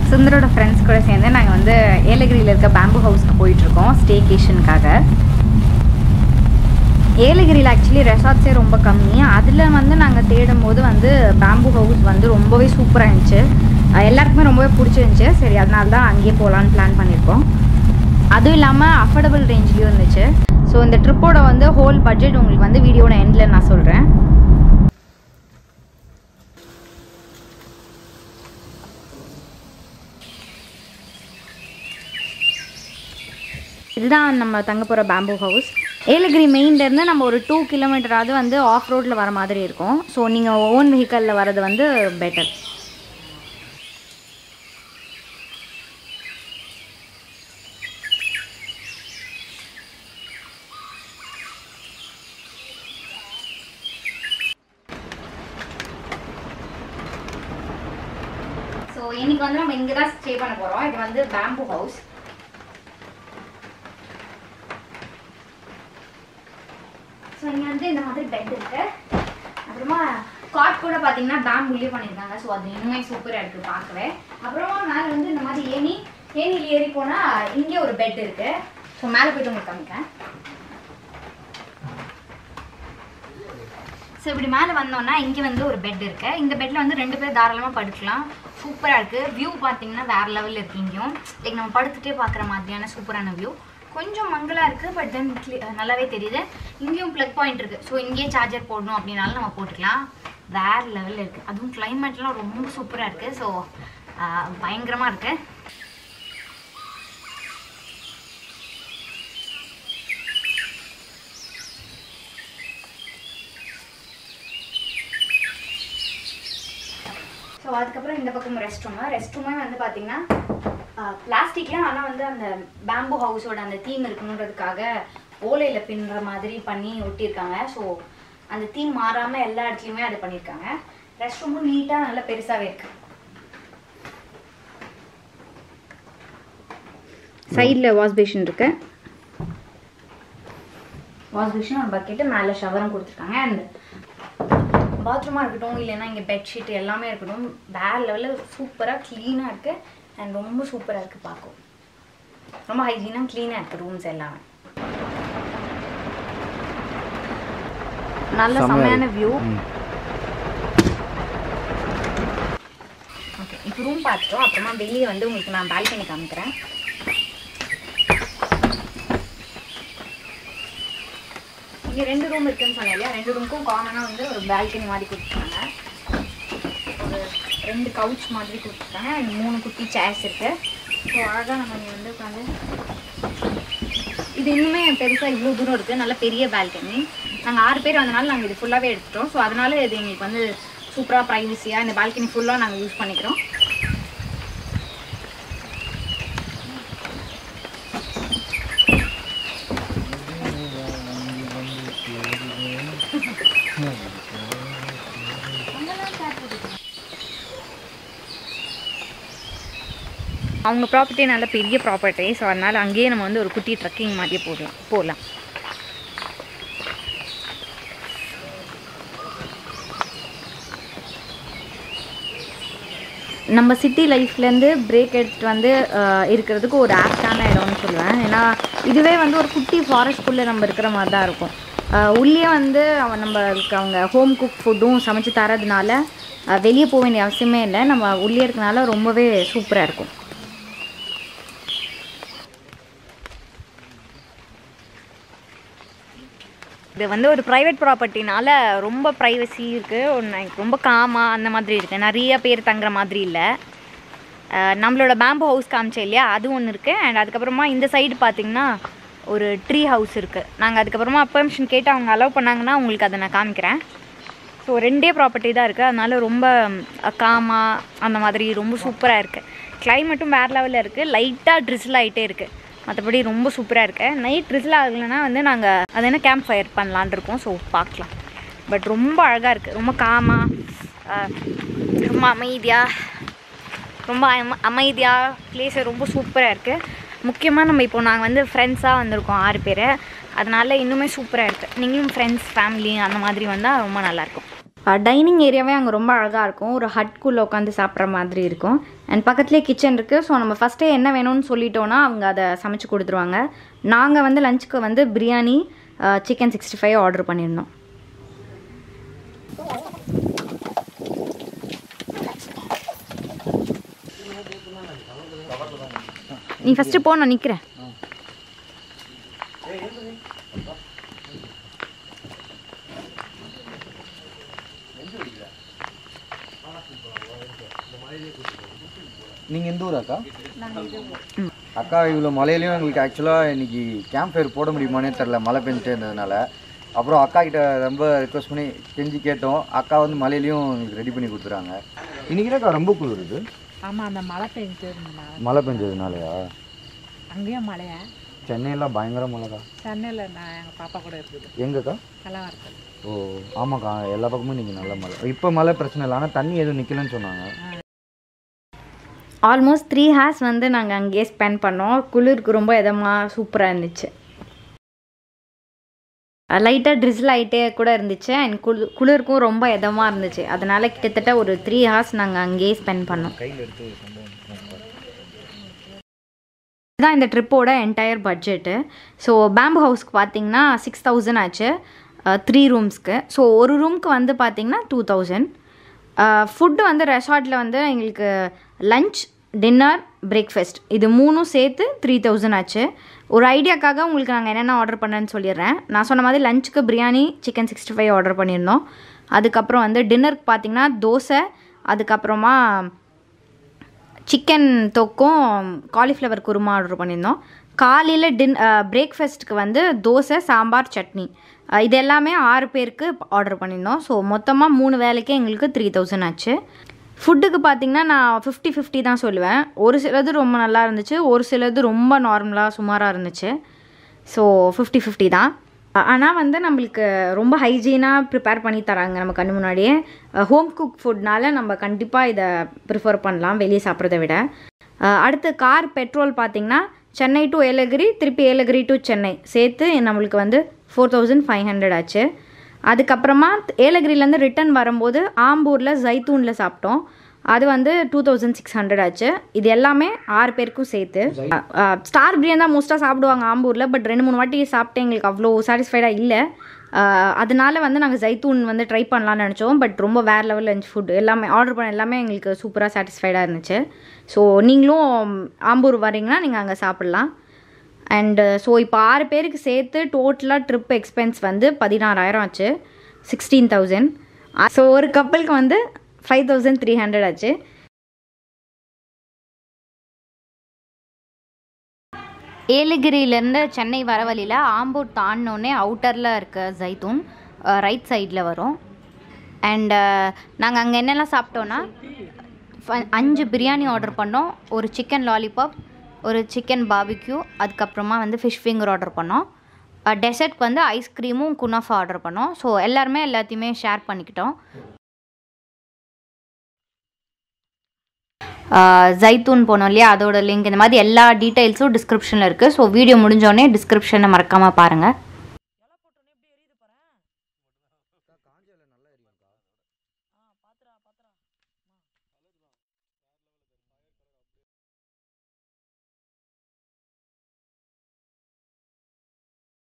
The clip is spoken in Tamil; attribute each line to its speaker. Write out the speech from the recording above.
Speaker 1: சுந்தரோட ஃப்ரெண்ட்ஸ் கூட சேர்ந்து நாங்கள் வந்து ஏலகிரியில் இருக்க பேம்பு ஹவுஸ்க்கு போயிட்டுருக்கோம் ஸ்டேகேஷனுக்காக ஏலகிரியில் ஆக்சுவலி ரெசார்ட்ஸே ரொம்ப கம்மி அதில் வந்து நாங்கள் தேடும் போது வந்து பேம்பு ஹவுஸ் வந்து ரொம்பவே சூப்பராக இருந்துச்சு அஹ் எல்லாருக்குமே ரொம்பவே பிடிச்சிருந்துச்சு சரி அதனால தான் அங்கேயே போகலான்னு பிளான் பண்ணியிருக்கோம் அதுவும் இல்லாமல் அஃபோர்டபுள் ரேஞ்ச்லேயும் இருந்துச்சு ஸோ இந்த ட்ரிப்போட வந்து ஹோல் பட்ஜெட் உங்களுக்கு வந்து வீடியோட எண்டில் நான் சொல்கிறேன் இதுதான் நம்ம தங்க போகிற பேம்பு ஹவுஸ் ஏலகிரி மெயின்லேருந்து நம்ம ஒரு டூ கிலோமீட்டராவது வந்து ஆஃப் ரோட்டில் வர மாதிரி இருக்கும் ஸோ நீங்கள் ஓன் வெஹிக்கலில் வர்றது வந்து பெட்டர் ஸோ இன்னைக்கு வந்து நம்ம இங்கே தான் ஸ்டே பண்ண போகிறோம் இது வந்து பேம்பு ஹவுஸ் ஸோ இங்கே வந்து இந்த மாதிரி பெட் இருக்கு அப்புறமா காட் கூட பார்த்தீங்கன்னா பேம்புலேயே பண்ணியிருக்காங்க ஸோ அது இன்னுமே சூப்பராக இருக்குது பார்க்கவே அப்புறமா மேலே வந்து இந்த மாதிரி ஏணி ஏணியில் ஏறி போனால் இங்கே ஒரு பெட் இருக்கு ஸோ மேலே போயிட்டு உங்களுக்கு காமிக்கிறேன் ஸோ இப்படி மேலே வந்தோம்னா இங்கே வந்து ஒரு பெட் இருக்கு இந்த பெட்டில் வந்து ரெண்டு பேர் தாராளமாக படுக்கலாம் சூப்பராக இருக்குது வியூ பார்த்தீங்கன்னா வேறு லெவலில் இருக்குது இங்கேயும் லைக் நம்ம படுத்துட்டே பார்க்குற மாதிரியான சூப்பரான வியூ கொஞ்சம் மங்கலாக இருக்குது பட் தென் நல்லாவே தெரியுது இங்கேயும் ப்ளக் பாயிண்ட் இருக்குது ஸோ இங்கேயே சார்ஜர் போடணும் அப்படின்னாலும் நம்ம போட்டுக்கலாம் வேறு லெவலில் இருக்குது அதுவும் கிளைமேட்லாம் ரொம்ப சூப்பராக இருக்குது ஸோ பயங்கரமாக இருக்குது ஸோ அதுக்கப்புறம் இந்த பக்கம் ரெஸ்ட் ரூமு ரெஸ்ட் ரூமே வந்து பார்த்தீங்கன்னா பிளாஸ்டிக்கில் ஆனால் வந்து அந்த பேம்பு ஹவுஸோட அந்த தீம் இருக்கணுன்றதுக்காக ஓலையில் பின்னுற மாதிரி பண்ணி ஒட்டியிருக்காங்க ஸோ அந்த தீம் மாறாமல் எல்லா இடத்துலையுமே அது பண்ணியிருக்காங்க ரெஸ்ட் ரூமும் நீட்டாக நல்லா பெருசாகவே இருக்கு சைடில் வாஷ் பேஷன் இருக்கு வாஷ் பேஷன் ஒரு பக்கெட்டு மேலே ஷவரும் கொடுத்துருக்காங்க அண்ட் பாத்ரூமாக இருக்கட்டும் இல்லைன்னா இங்கே பெட்ஷீட் எல்லாமே இருக்கட்டும் வேறு லெவலில் சூப்பராக க்ளீனாக இருக்குது அண்ட் ரொம்ப சூப்பராக இருக்குது பார்க்கும் ரொம்ப ஹைஜீனாக க்ளீனாக இருக்குது ரூம்ஸ் எல்லாமே நல்ல
Speaker 2: செம்மையா
Speaker 1: செம்மையான
Speaker 2: இருக்கு.
Speaker 1: வியூ
Speaker 2: ம்.
Speaker 1: ஓகே இப்போ ரூம் பார்த்துட்டோம் அப்புறமா வெளியே வந்து உங்களுக்கு நான் பால்கனி காமிக்கிறேன் இங்கே ரெண்டு ரூம் இருக்குன்னு சொன்னேன் இல்லையா ரெண்டு ரூமுக்கும் காமனாக வந்து ஒரு பால்கனி மாதிரி கொடுத்துருக்காங்க ஒரு ரெண்டு கவுச் மாதிரி கொடுத்துருக்காங்க and மூணு குட்டி சேர்ஸ் இருக்கு ஸோ அழகாக நம்ம இங்கே வந்து உட்காந்து இது இன்னுமே பெருசாக இவ்வளோ தூரம் இருக்குது நல்ல பெரிய பால்கனி நாங்கள் ஆறு பேர் வந்தனால நாங்கள் இது ஃபுல்லாகவே எடுத்துட்டோம் ஸோ அதனால இது எங்களுக்கு வந்து சூப்பராக ப்ரைவசியாக இந்த பால்கனி ஃபுல்லாக நாங்கள் யூஸ் பண்ணிக்கிறோம் அவங்க ப்ராப்பர்ட்டி நல்ல பெரிய ப்ராப்பர்ட்டி ஸோ அதனால் அங்கேயே நம்ம வந்து ஒரு குட்டி ட்ரக்கிங் மாதிரியே போடலாம் போகலாம் நம்ம சிட்டி லைஃப்லேருந்து பிரேக் எடுத்துகிட்டு வந்து அஹ், இருக்கிறதுக்கு ஒரு ஆப்டான இடம்னு சொல்லுவேன் ஏன்னா இதுவே வந்து ஒரு குட்டி ஃபாரஸ்ட்குள்ளே நம்ம இருக்கிற மாதிரி தான் இருக்கும் அஹ், உள்ளே வந்து அவன் நம்மளுக்கு அவங்க ஹோம் குக் ஃபுட்டும் சமைச்சு தரதுனால அஹ், வெளியே போக வேண்டிய அவசியமே இல்லை நம்ம உள்ளே இருக்கனால ரொம்பவே சூப்பராக இருக்கும் இது வந்து ஒரு ப்ரைவேட் ப்ராப்பர்ட்டினால ரொம்ப ப்ரைவசி இருக்குது ரொம்ப காமாக அந்த மாதிரி இருக்குது நிறைய பேர் தங்குற மாதிரி இல்லை அஹ் நம்மளோட பேம்பு ஹவுஸ் காமிச்சேன் இல்லையா அது ஒன்று இருக்குது அண்ட் அதுக்கப்புறமா இந்த சைடு பார்த்தீங்கன்னா ஒரு ட்ரீ ஹவுஸ் இருக்குது நாங்கள் அதுக்கப்புறமா பெர்மிஷன் கேட்டு அவங்க அலோவ் பண்ணாங்கன்னா உங்களுக்கு அதை நான் காமிக்கிறேன் ஸோ ரெண்டே ப்ராப்பர்ட்டி தான் இருக்குது அதனால ரொம்ப காமாக அந்த மாதிரி ரொம்ப சூப்பராக இருக்குது கிளைமேட்டும் வேறு லெவலில் இருக்குது லைட்டாக ட்ரிசில் ஆகிட்டே இருக்குது மற்றபடி ரொம்ப சூப்பராக இருக்கு நைட் ட்ரிசில் ஆகலைன்னா வந்து நாங்கள் அது என்ன கேம்ப் ஃபயர் பண்ணலான் இருக்கோம் ஸோ பார்க்கலாம் பட் ரொம்ப அழகாக இருக்குது ரொம்ப காமாக ரொம்ப அமைதியாக ரொம்ப அம அமைதியாக பிளேஸு ரொம்ப சூப்பராக இருக்குது முக்கியமாக நம்ம இப்போ நாங்கள் வந்து ஃப்ரெண்ட்ஸாக வந்திருக்கோம் ஆறு பேர் அதனால இன்னுமே சூப்பராக இருக்குது நீங்களும் ஃப்ரெண்ட்ஸ் ஃபேமிலி அந்த மாதிரி வந்தால் ரொம்ப நல்லாயிருக்கும் டைனிங் ஏரியாவே அங்கே ரொம்ப அழகாக இருக்கும் ஒரு ஹட்குள்ளே உட்காந்து சாப்பிட்ற மாதிரி இருக்கும் அண்ட் பக்கத்துலேயே கிச்சன் இருக்குது ஸோ நம்ம ஃபஸ்ட்டே என்ன வேணும்னு சொல்லிட்டோன்னா அவங்க அதை சமைச்சு கொடுத்துருவாங்க நாங்கள் வந்து லஞ்சுக்கு வந்து biryani chicken sixty five order பண்ணியிருந்தோம் நீ ஃபஸ்ட்டு போ நான் நிற்கிறேன்
Speaker 2: நீங்கள் எந்த ஊர் அக்கா அக்கா இவ்வளோ மழையிலையும் எங்களுக்கு ஆக்சுவலாக இன்னைக்கு கேம்ப் ஃபயர் போட முடியுமானே தெரில மழை பெஞ்சிட்டே இருந்ததுனால அப்புறம் அக்கா கிட்ட ரொம்ப ரெக்வஸ்ட் பண்ணி கெஞ்சி கேட்டோம் அக்கா வந்து மழையிலையும் எங்களுக்கு ரெடி பண்ணி கொடுத்துறாங்க இன்னைக்கு அக்கா ரொம்ப குளிருது
Speaker 3: ஆமாம் அந்த மழை பெஞ்சிட்டு இருந்தனால
Speaker 2: மழை பெஞ்சதுனாலயா
Speaker 3: அங்கேயும் மழையா
Speaker 2: சென்னையெல்லாம் பயங்கர மழைக்கா
Speaker 3: சென்னையில் நான் எங்கள் பாப்பா கூட இருக்குது
Speaker 2: எங்கக்கா
Speaker 3: கலவரத்தில்
Speaker 2: ஓ ஆமாக்கா எல்லா பக்கமும் இன்னைக்கு நல்ல மழை இப்போ மழை பிரச்சனை இல்லை ஆனால் தண்ணி எதுவும் நிற்கலன்னு சொன்னாங்க
Speaker 1: ஆல்மோஸ்ட் த்ரீ ஹார்ஸ் வந்து நாங்கள் அங்கேயே ஸ்பெண்ட் பண்ணோம் குளிருக்கு ரொம்ப இதமாக சூப்பராக இருந்துச்சு லைட்டாக ட்ரிஸ்ல் ஆகிட்டே கூட இருந்துச்சு அண்ட் குளு குளிருக்கும் ரொம்ப இதமாக இருந்துச்சு அதனால் கிட்டத்தட்ட ஒரு த்ரீ ஹார்ஸ் நாங்கள் அங்கேயே ஸ்பெண்ட் பண்ணோம் இதுதான் இந்த ட்ரிப்போட என்டையர் பட்ஜெட்டு ஸோ பேம்பு ஹவுஸ்க்கு பார்த்தீங்கன்னா சிக்ஸ் தௌசண்ட் ஆச்சு த்ரீ ரூம்ஸ்க்கு ஸோ ஒரு ரூம்க்கு வந்து பார்த்தீங்கன்னா டூ தௌசண்ட் ஃபுட்டு வந்து ரெசார்ட்டில் வந்து எங்களுக்கு லஞ்ச் டின்னர் பிரேக்ஃபாஸ்ட் இது மூணும் சேர்த்து த்ரீ தௌசண்ட் ஆச்சு ஒரு ஐடியாக்காக உங்களுக்கு நாங்கள் என்னென்ன ஆர்டர் பண்ணேன்னு சொல்லிடுறேன் நான் சொன்ன மாதிரி லஞ்சுக்கு biryani chicken sixty five order பண்ணியிருந்தோம் அதுக்கப்புறம் வந்து டின்னருக்கு பார்த்தீங்கன்னா தோசை அதுக்கப்புறமா சிக்கன் தொக்கும் காலிஃப்ளவர் குருமா ஆர்டர் பண்ணியிருந்தோம் காலையில் டின் பிரேக்ஃபாஸ்ட்டுக்கு வந்து தோசை சாம்பார் சட்னி அஹ் இது எல்லாமே ஆறு பேருக்கு ஆர்டர் பண்ணியிருந்தோம் ஸோ மொத்தமாக மூணு வேலைக்கே எங்களுக்கு த்ரீ தௌசண்ட் ஆச்சு ஃபுட்டுக்கு பார்த்தீங்கன்னா நான் ஃபிஃப்டி ஃபிஃப்டி தான் சொல்லுவேன் ஒரு சிலது ரொம்ப நல்லா இருந்துச்சு ஒரு சிலது ரொம்ப நார்மலாக சுமாராக இருந்துச்சு ஸோ ஃபிஃப்டி ஃபிஃப்டி தான் ஆனால் வந்து நம்மளுக்கு ரொம்ப ஹைஜீனாக ப்ரிப்பேர் பண்ணி தராங்க நம்ம கண்ணு முன்னாடியே ஹோம் குக் ஃபுட்னால நம்ம கண்டிப்பாக இதை ப்ரிஃபர் பண்ணலாம் வெளியே சாப்பிட்றத விட அஹ் அடுத்து கார் பெட்ரோல் பார்த்தீங்கன்னா சென்னை டு ஏலகிரி திருப்பி ஏலகிரி டு சென்னை சேர்த்து நம்மளுக்கு வந்து ஃபோர் தௌசண்ட் ஃபைவ் ஹண்ட்ரட் ஆச்சு அதுக்கப்புறமா ஏலகிரிலேருந்து ரிட்டர்ன் வரும்போது ஆம்பூரில் ஜைத்தூனில் சாப்பிட்டோம் அது வந்து டூ தௌசண்ட் சிக்ஸ் ஹண்ட்ரட் ஆச்சு இது எல்லாமே ஆறு பேருக்கும் சேர்த்து ஸ்டார் பிரியாணி தான் மோஸ்ட்டாக சாப்பிடுவாங்க ஆம்பூரில் பட் ரெண்டு மூணு வாட்டி சாப்பிட்டு எங்களுக்கு அவ்வளோ சாட்டிஸ்ஃபைடாக இல்லை ஆஹ் அதனால வந்து நாங்கள் ஜைத்தூன் வந்து ட்ரை பண்ணலாம்னு நினச்சோம் பட் ரொம்ப வேறு லெவல் லஞ்ச் ஃபுட் எல்லாமே ஆர்டர் பண்ண எல்லாமே எங்களுக்கு சூப்பராக சாட்டிஸ்ஃபைடாக இருந்துச்சு ஸோ நீங்களும் ஆம்பூர் வரீங்கன்னா நீங்கள் அங்கே சாப்பிட்லாம் அண்டு ஸோ இப்போ ஆறு பேருக்கு சேர்த்து டோட்டலாக ட்ரிப் எக்ஸ்பென்ஸ் வந்து பதினாறாயிரம் ஆச்சு சிக்ஸ்டீன் தௌசண்ட் ஸோ ஒரு கப்பலுக்கு வந்து ஃபைவ் தௌசண்ட் த்ரீ ஹண்ட்ரட் ஆச்சு ஏலகிரியிலேருந்து சென்னை வர வழியில் ஆம்பூர் தாண்டினோடனே அவுட்டரில் இருக்க ஜைத்தூன் ரைட் சைடில் வரும் அண்டு நாங்கள் அங்கே என்னெல்லாம் சாப்பிட்டோன்னா ஃப- அஞ்சு பிரியாணி ஆர்டர் பண்ணோம் ஒரு சிக்கன் லாலிபாப் ஒரு சிக்கன் பாபிக்யூ அதுக்கப்புறமா வந்து ஃபிஷ் ஃபிங்கர் ஆர்டர் பண்ணோம் டெசர்ட்க்கு வந்து ஐஸ்கிரீமும் குனாஃபா ஆர்டர் பண்ணோம் ஸோ எல்லாருமே எல்லாத்தையுமே ஷேர் பண்ணிக்கிட்டோம் ஜைத்தூன் போனோம் இல்லையா அதோட லிங்க் இந்த மாதிரி எல்லா டீட்டெயில்ஸும் டிஸ்கிரிப்ஷனில் இருக்குது ஸோ வீடியோ முடிஞ்சோடனே டிஸ்கிரிப்ஷனை மறக்காமல் பாருங்கள்